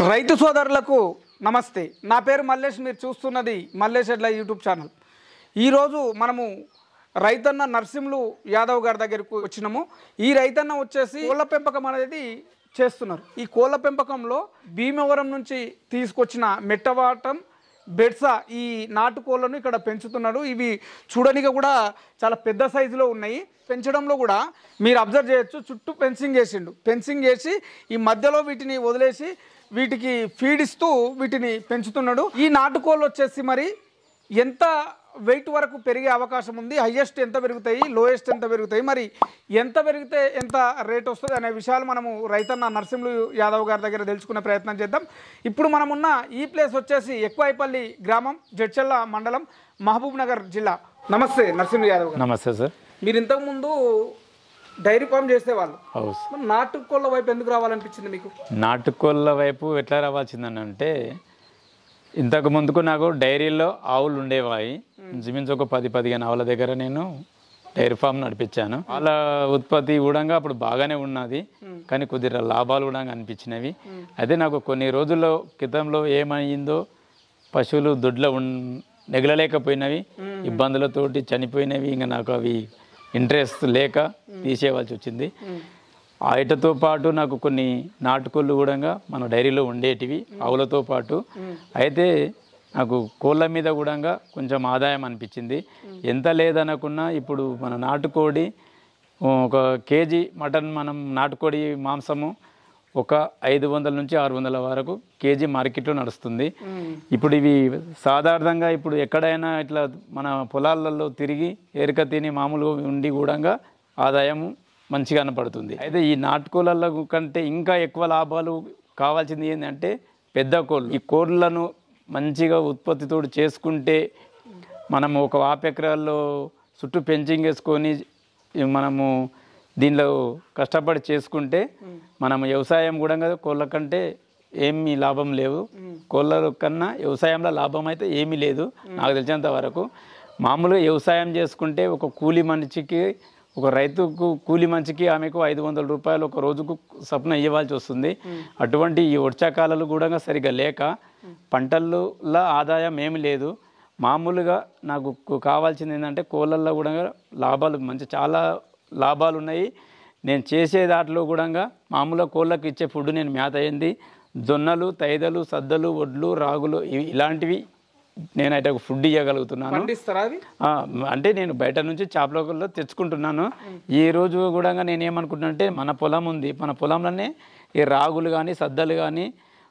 రైతు సోదరులకు నమస్తే నా పేరు మల్లేష్ మీరు చూస్తున్నది మల్లేష్ ఎడ్ల యూట్యూబ్ ఛానల్ ఈరోజు మనము రైతన్న నర్సింహులు యాదవ్ గారి దగ్గరకు వచ్చినాము ఈ రైతన్న వచ్చేసి కోళ్ళ పెంపకం అనేది చేస్తున్నారు ఈ కోళ్ళ పెంపకంలో భీమవరం నుంచి తీసుకొచ్చిన మెట్టవాటం బెడ్సా ఈ నాటుకోళ్ళను ఇక్కడ పెంచుతున్నాడు ఇవి చూడడానికి కూడా చాలా పెద్ద సైజులో ఉన్నాయి పెంచడంలో కూడా మీరు అబ్జర్వ్ చేయొచ్చు చుట్టూ ఫెన్సింగ్ చేసిండు ఫెన్సింగ్ చేసి ఈ మధ్యలో వీటిని వదిలేసి వీటికి ఫీడ్ ఇస్తూ వీటిని పెంచుతున్నాడు ఈ నాటుకోళ్ళు వచ్చేసి మరి ఎంత వెయిట్ వరకు పెరిగే అవకాశం ఉంది హయ్యెస్ట్ ఎంత పెరుగుతాయి లోయెస్ట్ ఎంత పెరుగుతాయి మరి ఎంత పెరిగితే ఎంత రేట్ వస్తుంది అనే విషయాలు మనము రైతన్న నరసింహులు యాదవ్ గారి దగ్గర తెలుసుకునే ప్రయత్నం చేద్దాం ఇప్పుడు మనమున్న ఈ ప్లేస్ వచ్చేసి ఎక్కువైపల్లి గ్రామం జడ్చెల్ల మండలం మహబూబ్ నగర్ జిల్లా నమస్తే నరసింహ యాదవ్ గారు నమస్తే సార్ మీరు ఇంతకుముందు డైరీ ఫామ్ చేసేవాళ్ళు హౌస్ మరి నాటుకోళ్ళ వైపు ఎందుకు రావాలనిపించింది మీకు నాటుకోళ్ళ వైపు ఎట్లా రావాల్సిందని అంటే ఇంతకు ముందుకు నాకు డైరీలో ఆవులు ఉండేవాయి ఇంచుమించు ఒక పది పదిహేను ఆవుల దగ్గర నేను డైరీ ఫామ్ నడిపించాను వాళ్ళ ఉత్పత్తి కూడా అప్పుడు బాగానే ఉన్నది కానీ కొద్దిగా లాభాలు కూడా అనిపించినవి అయితే నాకు కొన్ని రోజుల్లో క్రితంలో ఏమైందో పశువులు దొడ్లో ఉన్ నెగలలేకపోయినవి ఇబ్బందులతోటి చనిపోయినవి ఇంకా నాకు అవి ఇంట్రెస్ట్ లేక తీసేయవలసి వచ్చింది వాటితో పాటు నాకు కొన్ని నాటుకోళ్ళు కూడా మన డైరీలో ఉండేటివి ఆవులతో పాటు అయితే నాకు కోళ్ళ మీద కూడా కొంచెం ఆదాయం అనిపించింది ఎంత లేదనకున్నా ఇప్పుడు మన నాటుకోడి ఒక కేజీ మటన్ మనం నాటుకోడి మాంసము ఒక ఐదు వందల నుంచి ఆరు వందల వరకు కేజీ మార్కెట్లో నడుస్తుంది ఇప్పుడు ఇవి సాధారణంగా ఇప్పుడు ఎక్కడైనా ఇట్లా మన పొలాలలో తిరిగి ఏరిక తిని మామూలు ఉండి కూడా ఆదాయం మంచిగా కనపడుతుంది అయితే ఈ నాటుకోళ్ళ కంటే ఇంకా ఎక్కువ లాభాలు కావాల్సింది ఏంటంటే పెద్ద కోళ్ళు ఈ కోళ్ళను మంచిగా ఉత్పత్తితో చేసుకుంటే మనం ఒక వాపెకరాల్లో చుట్టూ పెంచింగ్ వేసుకొని ఈ మనము దీనిలో కష్టపడి చేసుకుంటే మనం వ్యవసాయం కూడా కోళ్ళ కంటే ఏమీ లాభం లేవు కోళ్ళ కన్నా వ్యవసాయంలో లాభం అయితే ఏమీ లేదు నాకు తెలిసినంత వరకు మామూలుగా వ్యవసాయం చేసుకుంటే ఒక కూలి మనిషికి ఒక రైతుకు కూలి మనిషికి ఆమెకు ఐదు వందల రూపాయలు ఒక రోజుకు సప్న ఇవ్వాల్సి వస్తుంది అటువంటి ఈ వర్షాకాలాలు కూడా సరిగా లేక పంటల్లో ఆదాయం ఏమి లేదు మామూలుగా నాకు కు- కావాల్సింది ఏంటంటే కోళ్ళల్లో కూడా లాభాలు మంచి చాలా లాభాలు ఉన్నాయి నేను చేసే దాంట్లో కూడా మామూలుగా కోళ్ళకు ఇచ్చే ఫుడ్ నేను మేత అయింది జొన్నలు తైదలు సద్దలు వడ్లు రాగులు ఇవి ఇలాంటివి నేను అయితే ఫుడ్ ఇవ్వగలుగుతున్నాను పండిస్తారా అవి ఆ, అంటే నేను బయట నుంచి చేపలలో తెచ్చుకుంటున్నాను ఈ రోజు కూడా నేను ఏమనుకుంటున్నా అంటే మన పొలం ఉంది మన పొలంలోనే ఈ రాగులు కానీ సద్దలు కానీ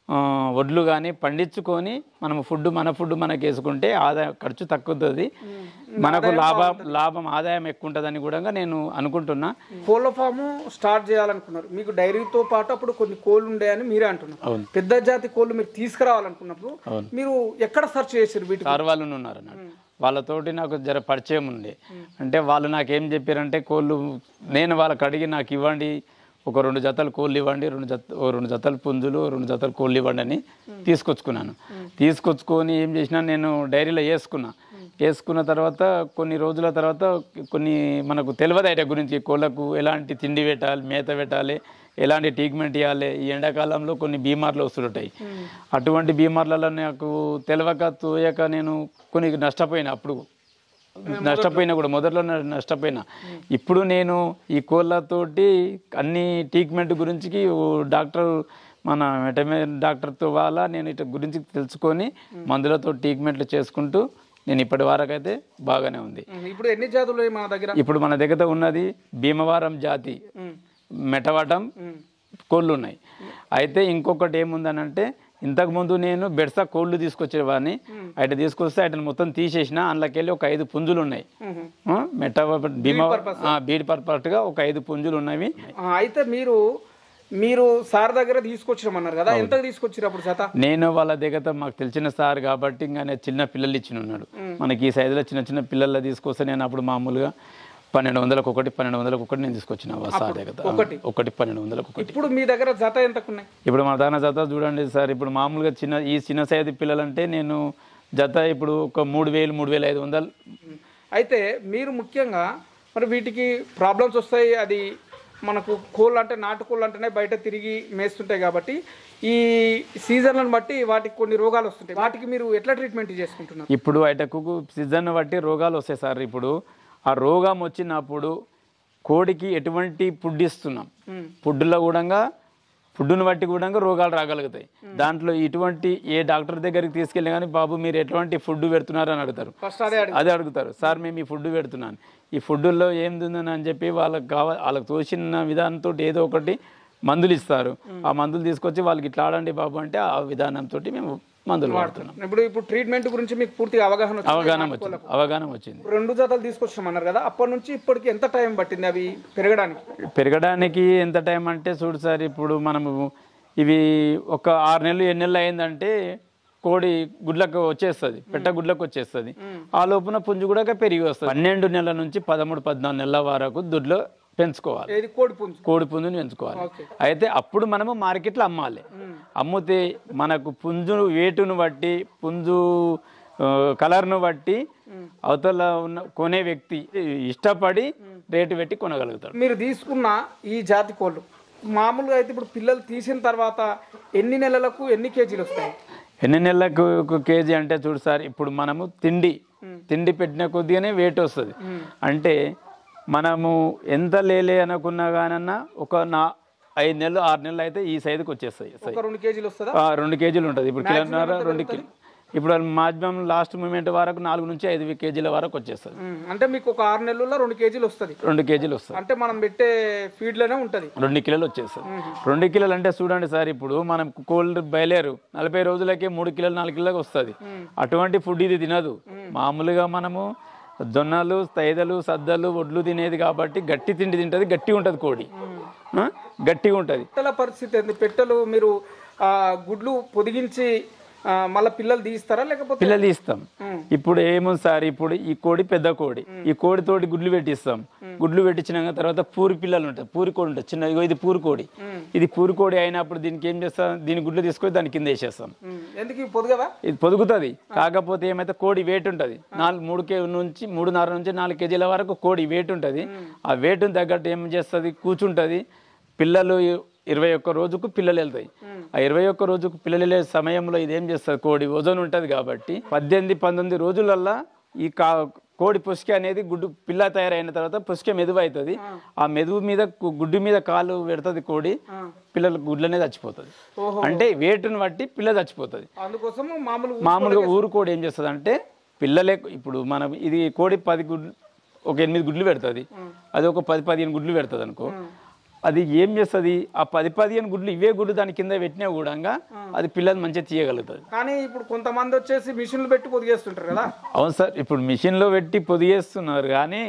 వడ్లు కానీ పండించుకొని మనం ఫుడ్ మన ఫుడ్ మనకి వేసుకుంటే ఆదాయం ఖర్చు తగ్గుతుంది మనకు లాభం లాభం ఆదాయం ఎక్కువ ఉంటుందని కూడా నేను అనుకుంటున్నా కోళ్ళ ఫాము స్టార్ట్ చేయాలనుకున్నారు మీకు డైరీతో పాటు అప్పుడు కొన్ని కోళ్ళు ఉండేయని మీరే అంటున్నారు అవును. పెద్ద జాతి కోళ్ళు మీరు తీసుకురావాలనుకున్నప్పుడు అవును. మీరు ఎక్కడ సెర్చ్ చేశారు వీటి సార్ వాళ్ళు ఉన్నారు అన్నాడు వాళ్ళతోటి నాకు జర పరిచయం ఉండే అంటే వాళ్ళు నాకేం చెప్పారంటే కోళ్ళు నేను వాళ్ళకి అడిగి నాకు ఇవ్వండి ఒక రెండు జతలు కోళ్ళు ఇవ్వండి రెండు జత ఓ రెండు జతలు పుంజులు రెండు జతలు కోళ్ళు ఇవ్వండి అని తీసుకొచ్చుకున్నాను తీసుకొచ్చుకొని ఏం చేసినా నేను డైరీలో వేసుకున్నా వేసుకున్న తర్వాత కొన్ని రోజుల తర్వాత కొన్ని మనకు తెలియదు ఐట గురించి కోళ్ళకు ఎలాంటి తిండి పెట్టాలి మేత పెట్టాలి ఎలాంటి ట్రీట్మెంట్ ఇవ్వాలి ఈ ఎండాకాలంలో కొన్ని బీమార్లు వస్తుంటాయి అటువంటి బీమార్లలో నాకు తెలియక తోయక నేను కొన్ని నష్టపోయినా అప్పుడు నష్టపోయినా కూడా మొదట్లో న- నష్టపోయినా ఇప్పుడు నేను ఈ కోళ్ళతోటి అన్ని ట్రీట్మెంట్ గురించి ఓ డాక్టర్ మన వెటమిన్ డాక్టర్తో వాళ్ళ నేను ఇటు గురించి తెలుసుకొని మందులతో ట్రీట్మెంట్లు చేసుకుంటూ నేను ఇప్పటి వరకు అయితే బాగానే ఉంది ఇప్పుడు ఎన్ని జాతులు ఉన్నాయి మన దగ్గర ఇప్పుడు మన దగ్గర ఉన్నది భీమవరం జాతి ఉమ్. మెటవటం ఉమ్. కోళ్ళు ఉన్నాయి అయితే ఇంకొకటి ఏముందనంటే ఇంతకుముందు నేను బెడ్సా కోళ్ళు తీసుకొచ్చేవాడిని అయితే తీసుకొస్తే అటు మొత్తం తీసేసిన అందులోకి వెళ్ళి ఒక ఐదు పుంజులు ఉన్నాయి ఉహు. ఆ, మెట్ట భీమ బీడ్ పర్పస్గా ఒక ఐదు పుంజులు ఉన్నవి ఆ, అయితే మీరు మీరు సార్ దగ్గర తీసుకొచ్చినామన్నారు కదా ఎంత తీసుకొచ్చారు అప్పుడు జత నేను వాళ్ళ దగ్గర మాకు తెలిసిన సార్ కాబట్టి ఇంకా నేను చిన్న పిల్లలు ఇచ్చిన ఉన్నాడు మనకి ఈ సైజులో చిన్న చిన్న పిల్లలు తీసుకొస్తే నేను అప్పుడు మామూలుగా పన్నెండు వందలకు ఒకటి పన్నెండు వందలకు ఒకటి నేను తీసుకొచ్చిన వాళ్ళ సార్ దగ్గర ఒకటి? ఒకటి పన్నెండు వందలకు ఒకటి ఇప్పుడు మీ దగ్గర జత ఎంతకున్నాయి ఇప్పుడు మన దాన జత చూడండి సార్ ఇప్పుడు మామూలుగా చిన్న ఈ చిన్న సైజు పిల్లలంటే నేను జత ఇప్పుడు ఒక మూడు వేలు మూడు వేల ఐదు వందలు అయితే మీరు ముఖ్యంగా మరి వీటికి ప్రాబ్లమ్స్ వస్తాయి అది మనకు కోళ్ళు అంటే నాటు కోళ్ళు అంటేనే బయట తిరిగి మేస్తుంటాయి కాబట్టి ఈ సీజన్లను బట్టి వాటికి కొన్ని రోగాలు వస్తుంటాయి వాటికి మీరు ఎట్లా ట్రీట్మెంట్ చేసుకుంటున్నారు ఇప్పుడు ఆయటకు సీజన్ బట్టి రోగాలు వస్తాయి సార్ ఇప్పుడు ఆ రోగం వచ్చినప్పుడు కోడికి ఎటువంటి ఫుడ్ ఇస్తున్నాం మ్మ్. ఫుడ్లో కూడా ఫుడ్ను బట్టి కూడా రోగాలు రాగలుగుతాయి దాంట్లో ఇటువంటి ఏ డాక్టర్ దగ్గరికి తీసుకెళ్ళి కానీ బాబు మీరు ఎటువంటి ఫుడ్ పెడుతున్నారు అని అడుగుతారు ఫస్ట్ అదే అడిగి అదే అడుగుతారు సార్ మేము ఈ ఫుడ్ పెడుతున్నాను ఈ ఫుడ్లో ఏం ఉందని అని చెప్పి వాళ్ళకి కావాలి వాళ్ళకి తోచిన విధానంతో ఏదో ఒకటి మందులు ఇస్తారు ఆ మందులు తీసుకొచ్చి వాళ్ళకి ఇట్లా ఆడండి బాబు అంటే ఆ విధానంతో మేము మందులు వాడుతున్నాం ఇప్పుడు ఇప్పుడు ట్రీట్మెంట్ గురించి మీకు పూర్తిగా అవగాహన వచ్చింది. అవగాహన వచ్చింది అవగాహన వచ్చింది రెండు జతలు తీసుకొచ్చామన్నారు కదా అప్పటి నుంచి ఇప్పటికి ఎంత టైం పట్టింది అవి పెరగడానికి పెరగడానికి ఎంత టైం అంటే చూడు సార్ ఇప్పుడు మనము ఇవి ఒక ఆరు నెలలు ఎన్ని నెలలు అయిందంటే కోడి గుడ్లకు వచ్చేస్తుంది పెట్ట గుడ్లకు వచ్చేస్తుంది ఆ లోపున పుంజు కూడా పెరిగి వస్తుంది పన్నెండు నెలల నుంచి పదమూడు పద్నాలుగు నెలల వరకు దుడ్లో పెంచుకోవాలి ఏది కోడి పుంజు కోడి పుంజుని పెంచుకోవాలి ఓకే అయితే అప్పుడు మనము మార్కెట్లో అమ్మాలి అమ్మితే మనకు పుంజు వేటును బట్టి పుంజు ఆ, కలర్ను బట్టి అవతల ఉన్న కొనే వ్యక్తి ఇష్టపడి రేటు పెట్టి కొనగలుగుతాడు మీరు తీసుకున్న ఈ జాతి కోళ్ళు మామూలుగా అయితే ఇప్పుడు పిల్లలు తీసిన తర్వాత ఎన్ని నెలలకు ఎన్ని కేజీలు వస్తాయి ఎన్ని నెలలకు ఒక కేజీ అంటే చూడు సార్ ఇప్పుడు మనము తిండి తిండి పెట్టిన కొద్దిగానే వెయిట్ వస్తుంది అంటే మనము ఎంత లేలే అనుకున్నా కానన్నా ఒక నా ఐదు నెలలు ఆరు నెలలు అయితే ఈ సైజుకి వచ్చేస్తాయి ఒక రెండు కేజీలు వస్తుందా ఆ, రెండు కేజీలు ఉంటుంది ఇప్పుడు కిలోన్నర రెండు కిలో ఇప్పుడు మాక్సిమం లాస్ట్ మూమెంట్ వరకు నాలుగు నుంచి ఐదు కేజీల వరకు వచ్చేస్తుంది ఉమ్, అంటే మీకు ఒక ఆరు నెలల్లో రెండు కేజీలు వస్తుంది రెండు కేజీలు వస్తుంది అంటే మనం పెట్టే ఫీడ్లోనే ఉంటుంది రెండు కిలోలు వచ్చేస్తుంది రెండు కిలోలు అంటే చూడండి సార్ ఇప్పుడు మనం కోల్డ్ బయలేరు నలభై రోజులకే మూడు కిలోలు నాలుగు కిలోలకు వస్తుంది అటువంటి ఫుడ్ ఇది తినదు మామూలుగా మనము జొన్నలు తైదలు సద్దలు ఒడ్లు తినేది కాబట్టి గట్టి తిండి తింటది గట్టిగా ఉంటుంది కోడి ఆ? గట్టిగా ఉంటుంది పెట్టెల పరిస్థితి ఏంది పెట్టెలు మీరు ఆ, గుడ్లు పొదిగించి ఆ, మళ్ళా పిల్లలు తీస్తారా లేకపోతే పిల్లలు ఇస్తాం ఉమ్. ఇప్పుడు ఏముంది సార్ ఇప్పుడు ఈ కోడి పెద్ద కోడి ఈ కోడితోటి గుడ్లు పెట్టిస్తాం గుడ్లు పెట్టించినాక తర్వాత పూరి పిల్లలు ఉంటాయి పూరి కోడి ఉంటుంది చిన్న ఇగో ఇది పూరి కోడి ఇది పూరి కోడి అయినప్పుడు దీనికి ఏం చేస్తాం దీని గుడ్లు తీసుకొని దాని కింద వేసేస్తాం ఉమ్, ఎందుకు ఇవి పొదిగవా ఇది పొదుగుతుంది కాకపోతే ఏమైతే కోడి వెయిట్ ఉంటుంది నాలుగు మూడు కే నుంచి మూడున్నర నుంచి నాలుగు కేజీల వరకు కోడి వెయిట్ ఉంటుంది ఆ వెయిట్ని తగ్గట్టు ఏం చేస్తుంది కూర్చుంటుంది పిల్లలు ఇరవై ఒక్క రోజుకు పిల్లలు వెళ్తాయి ఆ ఇరవై ఒక్క రోజుకు పిల్లలు వెళ్ళే సమయంలో ఇది ఏం చేస్తుంది కోడి ఓజోన్ ఉంటుంది కాబట్టి పద్దెనిమిది పంతొమ్మిది రోజులల్లా ఈ కా కోడి పుష్క అనేది గుడ్డు పిల్ల తయారైన తర్వాత పుష్క మెదువు అవుతుంది ఆ మెదువు మీద గు- గుడ్డు మీద కాలు పెడుతుంది కోడి పిల్లల గుడ్లనే చచ్చిపోతుంది ఓహో. అంటే వెయిట్ని బట్టి పిల్ల చచ్చిపోతుంది అందుకోసం మామూలు మామూలుగా ఊరు కోడి ఏం చేస్తుంది అంటే పిల్లలే ఇప్పుడు మనం ఇది కోడి పది గుడ్లు ఒక ఎనిమిది గుడ్లు పెడుతుంది అది ఒక పది పదిహేను గుడ్లు పెడుతుంది అనుకో అది ఏం చేస్తుంది ఆ పది పదిహేను గుడ్లు ఇవే గుడ్లు దాని కింద పెట్టినా కూడా అది పిల్లలు మంచిగా తీయగలుగుతుంది కానీ ఇప్పుడు కొంతమంది వచ్చేసి మిషన్లు పెట్టి పొదిగేస్తుంటారు కదా అవును సార్ ఇప్పుడు మిషన్లో పెట్టి పొదిగేస్తున్నారు కానీ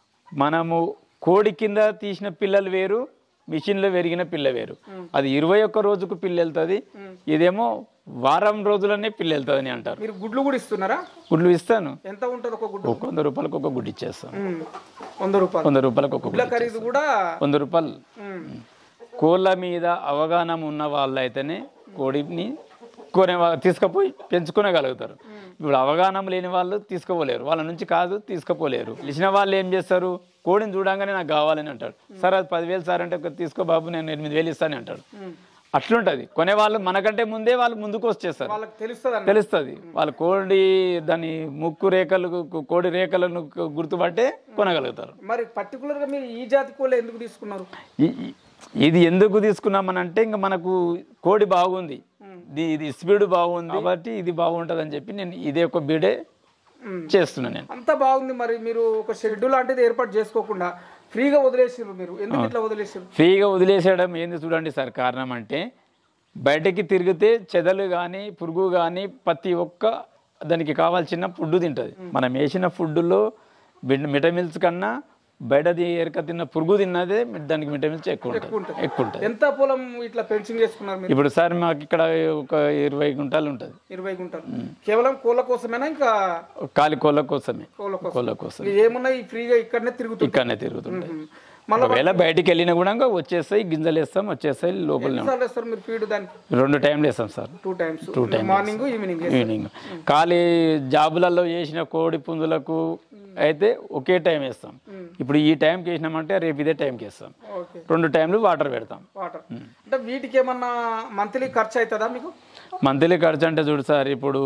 మనము కోడి కింద తీసిన పిల్లలు వేరు మిషన్లో పెరిగిన పిల్ల వేరు అది ఇరవై ఒక్క రోజుకు పిల్ల వెళ్తుంది ఇదేమో వారం రోజులనే పిల్ల వెళ్తుంది అని అంటారు మీరు గుడ్లు కూడా ఇస్తున్నారా గుడ్లు ఇస్తాను ఎంత ఉంటుంది ఒక గుడ్డు ఒక వంద రూపాయలకు ఒక గుడ్డు ఇచ్చేస్తాం ఉమ్, వంద రూపాయలు వంద రూపాయలకు ఒక గుడ్ల గుడ్డు ఖరీదు కూడా వంద రూపాయలు ఉమ్, కోళ్ళ మీద అవగాహన ఉన్న వాళ్ళు అయితేనే కోడిని కొనే వా- తీసుకుపోయి పెంచుకోగలుగుతారు ఇప్పుడు అవగాహన లేని వాళ్ళు తీసుకోపోలేరు వాళ్ళ నుంచి కాదు తీసుకుపోలేరు తెలిసిన వాళ్ళు ఏం చేస్తారు కోడిని చూడంగానే నాకు కావాలని అంటాడు సార్ అది పదివేలు సార్ అంటే "ఒక తీసుకో బాబు నేను ఎనిమిది వేలు ఇస్తాను అంటాడు అట్లుంటది కొనే వాళ్ళు మనకంటే ముందే వాళ్ళు ముందుకు వచ్చేస్తారు వాళ్ళకి తెలుస్తుంది అన్న తెలుస్తుంది వాళ్ళ కోడి దాని ముక్కు రేఖలు కోడి రేఖలను గుర్తుపట్టే కొనగలుగుతారు మరి పర్టికులర్ గా మీరు ఈ జాతి కోళ్ళు ఎందుకు తీసుకున్నారు ఈ- ఈ- ఇది ఎందుకు తీసుకున్నామనంటే ఇంకా మనకు కోడి బాగుంది ఇది- ఇది స్పీడ్ బాగుంది కాబట్టి ఇది బాగుంటుంది అని చెప్పి నేను ఇదే ఒక బీడే మ్మ్. చేస్తున్నాను నేను అంతా బాగుంది మరి మీరు ఒక షెడ్యూల్ లాంటిది ఏర్పాటు చేసుకోకుండా ఫ్రీగా వదిలేసారు మీరు ఎందుకు ఇట్లా వదిలేసారు ఫ్రీగా వదిలేసేయడం ఏంది చూడండి సార్ కారణం అంటే బయటకి తిరిగితే చెదలు కానీ పురుగు కానీ ప్రతి ఒక్క దానికి కావాల్సిన ఫుడ్ తింటుంది మనం వేసిన ఫుడ్లో మిటమిల్స్ కన్నా బయటది ఎరక తిన్న పురుగు తిన్నదే దానికి మిటమిల్స్ ఎక్కువ ఉంటుంది ఎక్కువ ఉంటుంది ఎంత పొలం ఇట్లా పెన్షన్ చేసుకున్నారు మీరు ఇప్పుడు సార్ మాకు ఇక్కడ ఒక ఇరవై గుంటలు ఉంటుంది ఇరవై గుంటలు కేవలం కోళ్ళ కోసమేనా ఇంకా కాలి కోళ్ళ కోసమే కోళ్ళ కోసం కోళ్ళ కోసం ఇవి ఏమున్నాయి ఫ్రీగా ఇక్కడనే తిరుగుతుంది ఇక్కడనే తిరుగుతుంటాయి మళ్ళీ ఒకవేళ బయటికి వెళ్ళినా కూడా ఇంకా వచ్చేస్తాయి గింజలు వేస్తాం వచ్చేస్తాయి లోపల ఎన్నిసార్లు వేస్తారు మీరు ఫీడ్ దానికి రెండు టైంలు వేస్తాం sir two times morning evening evening ఖాళీ జాబులలో చేసిన కోడి పుంజులకు అయితే ఒకే టైం వేస్తాం ఇప్పుడు ఈ టైంకి వేసినామంటే రేపు ఇదే టైంకి వేస్తాం ఓకే రెండు టైంలు వాటర్ పెడతాం వాటర్ అంటే వీటికి ఏమన్నా మంత్లీ ఖర్చు అవుతుందా మీకు మంత్లీ ఖర్చు అంటే చూడు సార్ ఇప్పుడు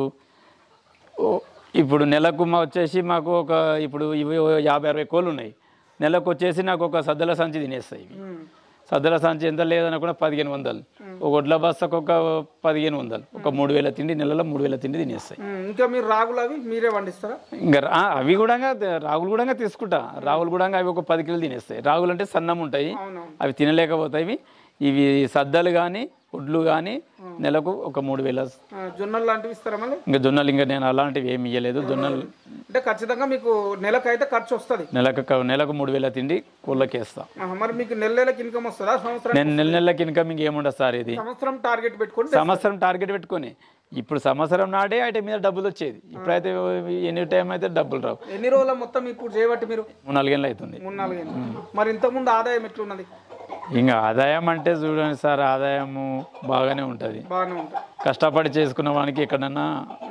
ఓ- ఇప్పుడు నెలకు మా వచ్చేసి మాకు ఒక ఇప్పుడు ఇవి ఓ యాభై అరవై కోళ్ళు ఉన్నాయి నెలకు వచ్చేసి నాకు ఒక సద్దల సంచి తినేస్తాయి ఇవి ఉమ్. సద్దల సంచి ఎంత లేదనుకున్నా పదిహేను వందలు ఒక వడ్ల బస్తకు ఒక పదిహేను వందలు ఒక మూడు వేల తిండి నెలలో మూడు వేల తిండి తినేస్తాయి ఉమ్, ఇంకా మీరు రాగులు అవి మీరే పండిస్తారా ఇంకా రా- అవి కూడా రాగులు కూడా తీసుకుంటా రాగులు కూడా అవి ఒక పది కిలోలు తినేస్తాయి రాగులు అంటే సన్నం ఉంటాయి అవునవును అవి తినలేకపోతాయి ఇవి సద్దలు కానీ వడ్లు కానీ నెలకు ఒక మూడు వేల ఆ, జొన్నలు లాంటివి ఇస్తారా మళ్ళీ ఇంకా జొన్నలు ఇంకా నేను అలాంటివి ఏమి ఇయ్యలేదు జొన్నలు అంటే ఖచ్చితంగా మీకు నెలకు అయితే ఖర్చు వస్తుంది నెలకు క- నెలకు మూడు వేల తిండి కోళ్ళకి వేస్తా మరి మీకు నెల నెలకి ఇన్కమ్ వస్తుందా సంవత్సరం నేను నెల నెలకి ఇన్కమ్ ఏముండదు సార్ ఇది సంవత్సరం టార్గెట్ పెట్టుకుంటే సంవత్సరం టార్గెట్ పెట్టుకొని ఇప్పుడు సంవత్సరం నాడే వాటి మీద డబ్బులు వచ్చేది ఇప్పుడైతే ఎనీ టైం అయితే డబ్బులు రావు ఎన్ని రోజుల మొత్తం ఇప్పుడు చేయబట్టి మీరు మూడు నాలుగేళ్ళు అవుతుంది మూడు నాలుగేళ్ళు మరి ఇంతకుముందు ఆదాయం ఎట్లున్నది ఇంకా ఆదాయం అంటే చూడండి సార్ ఆదాయము బాగానే ఉంటుంది బాగానే ఉంటుంది కష్టపడి చేసుకున్న వానికి ఎక్కడన్నా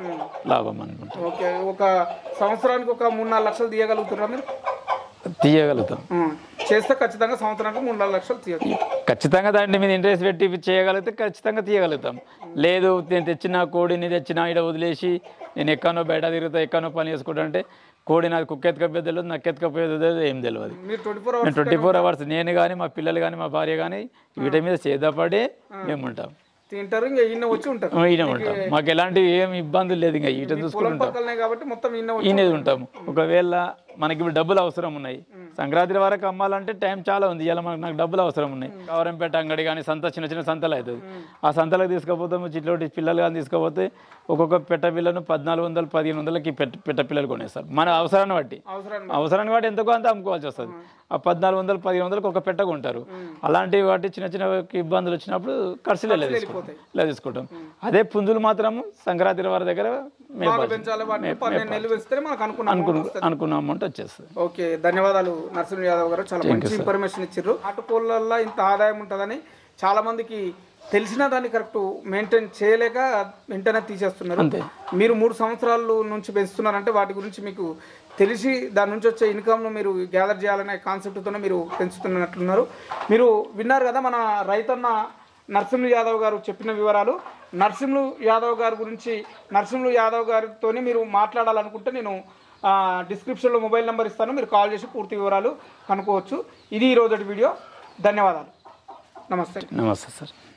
లాభం అనుకుంటా ఓకే ఒక సంవత్సరానికి ఒక మూడు నాలుగు లక్షలు తీయగలుగుతారా మీరు తీయగలుగుతాం ఉమ్. చేస్తే ఖచ్చితంగా సంవత్సరానికి మూడు నాలుగు లక్షలు తీయగలుగుతారు ఖచ్చితంగా దాని మీద ఇంట్రెస్ట్ పెట్టి చేయగలిగితే ఖచ్చితంగా తీయగలుగుతాం లేదు నేను తెచ్చిన కోడిని తెచ్చిన ఇక్కడ వదిలేసి నేను ఎక్కనో బయట తిరుగుతా ఎక్కనో పని చేసుకుంటా అంటే కోడి నాకు కుక్క ఎత్తుకపోయేది తెలియదు నాకు ఎత్తుకపోయేది తెలియదు ఏం తెలియదు మీరు ట్వంటీ ఫోర్ నేను అవర్స్ ట్వంటీ ఫోర్ అవర్స్ నేను కానీ మా పిల్లలు కానీ మా భార్య కానీ వీటి మీద చేదపడి మేము ఉంటాం తింటారు ఇంకా ఈయన వచ్చి ఉంటారు ఈయన ఉంటాం మాకు ఎలాంటి ఏం ఇబ్బందులు లేదు ఇంకా ఈట చూసుకుని పొలం ఉంటాం పక్కలనే కాబట్టి మొత్తం ఈయన వచ్చి ఈయనది ఉంటాము ఒకవేళ మనకి ఇప్పుడు డబ్బులు అవసరం ఉన్నాయి సంక్రాంతి వరకు అమ్మాలంటే టైం చాలా ఉంది ఇలా మనకు నాకు డబ్బులు అవసరం ఉన్నాయి కవరంపేట అంగడి కానీ సంత చిన్న చిన్న సంతలు అవుతుంది ఆ సంతలకు తీసుకుపోతాము చిట్లోటి పిల్లలు కానీ తీసుకుపోతే ఒక్కొక్క పెట్ట పిల్లను పద్నాలుగు వందలు పదిహేను వందలకి పెట్ట పెట్ట పిల్లలు కొనేస్తారు మన అవసరాన్ని బట్టి అవసరాన్ని అవసరాన్ని బట్టి ఎంతకో అంత అమ్ముకోవాల్సి వస్తుంది ఆ పద్నాలుగు వందలు పదిహేను వందలకు ఒక పెట్ట కొంటారు అలాంటి వాటి చిన్న చిన్న ఇబ్బందులు వచ్చినప్పుడు ఖర్చులు ఇలా తీసుకుంటాం ఇలా తీసుకుంటాం అదే పుంజులు మాత్రము సంక్రాంతి వారి దగ్గర మేపాల్సి పెంచాలి వాటిని పన్నెండు నెలలు వేస్తే మనకు అనుకున్నాం అనుకున్న అనుకున్న అమౌంట్ వచ్చేస్తుంది ఓకే ధన్యవాదాలు నరసింహ యాదవ్ గారు చాలా మంచి ఇన్ఫర్మేషన్ ఇచ్చారు నాటుకోళ్ళల్లో ఇంత ఆదాయం ఉంటుందని చాలా మందికి తెలిసిన దాన్ని కరెక్ట్ మెయింటైన్ చేయలేక వెంటనే తీసేస్తున్నారు అంతే. మీరు మూడు సంవత్సరాల నుంచి పెంచుతున్నారంటే వాటి గురించి మీకు తెలిసి దాని నుంచి వచ్చే ఇన్కమ్ను మీరు గ్యాదర్ చేయాలనే కాన్సెప్ట్తోనే మీరు పెంచుతున్నట్లున్నారు మీరు విన్నారు కదా మన రైతన్న నరసింహ యాదవ్ గారు చెప్పిన వివరాలు నరసింహ యాదవ్ గారి గురించి నరసింహ యాదవ్ గారితో మీరు మాట్లాడాలనుకుంటే నేను ఆ, డిస్క్రిప్షన్లో మొబైల్ నెంబర్ ఇస్తాను మీరు కాల్ చేసి పూర్తి వివరాలు కనుక్కోవచ్చు ఇది ఈరోజు వీడియో ధన్యవాదాలు నమస్తే నమస్తే సార్